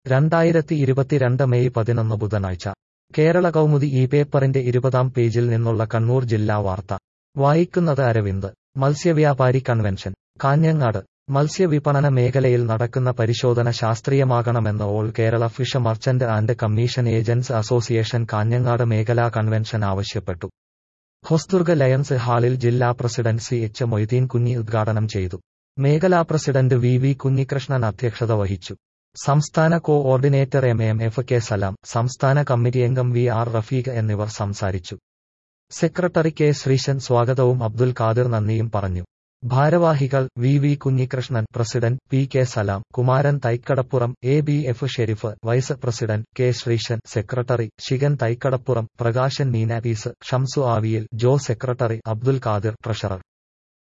രണ്ടായിരത്തി ഇരുപത്തിരണ്ട് മെയ് പതിനൊന്ന് ബുധനാഴ്ച കേരള കൗമുദി ഈ പേപ്പറിന്റെ ഇരുപതാം പേജിൽ നിന്നുള്ള കണ്ണൂർ ജില്ലാ വാർത്ത വായിക്കുന്നത് അരവിന്ദ് മത്സ്യവ്യാപാരി കൺവെൻഷൻ കാഞ്ഞങ്ങാട് മത്സ്യവിപണന മേഖലയിൽ നടക്കുന്ന പരിശോധന ശാസ്ത്രീയമാകണമെന്ന് all Kerala fish merchant and commission agents association Kanhangad മേഖലാ കൺവെൻഷൻ ആവശ്യപ്പെട്ടു ഹൊസ്ദുർഗ് ലയൺസ് ഹാളിൽ ജില്ലാ പ്രസിഡന്റ് സി എച്ച് മൊയ്തീൻ കുഞ്ഞി ഉദ്ഘാടനം ചെയ്തു മേഖലാ പ്രസിഡന്റ് വി വി കുഞ്ഞികൃഷ്ണൻ അധ്യക്ഷത വഹിച്ചു സംസ്ഥാന coordinator M M F K Salam സംസ്ഥാന കമ്മിറ്റി അംഗം വി ആർ റഫീഖ് എന്നിവർ സംസാരിച്ചു സെക്രട്ടറി കെ ശ്രീശൻ സ്വാഗതവും അബ്ദുൽ ഖാദിർ നന്ദിയും പറഞ്ഞു ഭാരവാഹികൾ V V Kunhikrishnan president P K Salam Kumaran Thaikkadappuram A B F Shareef vice president K Sreeshan secretary Shikhan Thaikkadappuram Prakashan നീനാപീസ് ഷംസു ആവിയിൽ ജോ സെക്രട്ടറി അബ്ദുൽ ഖാദിർ ട്രഷറർ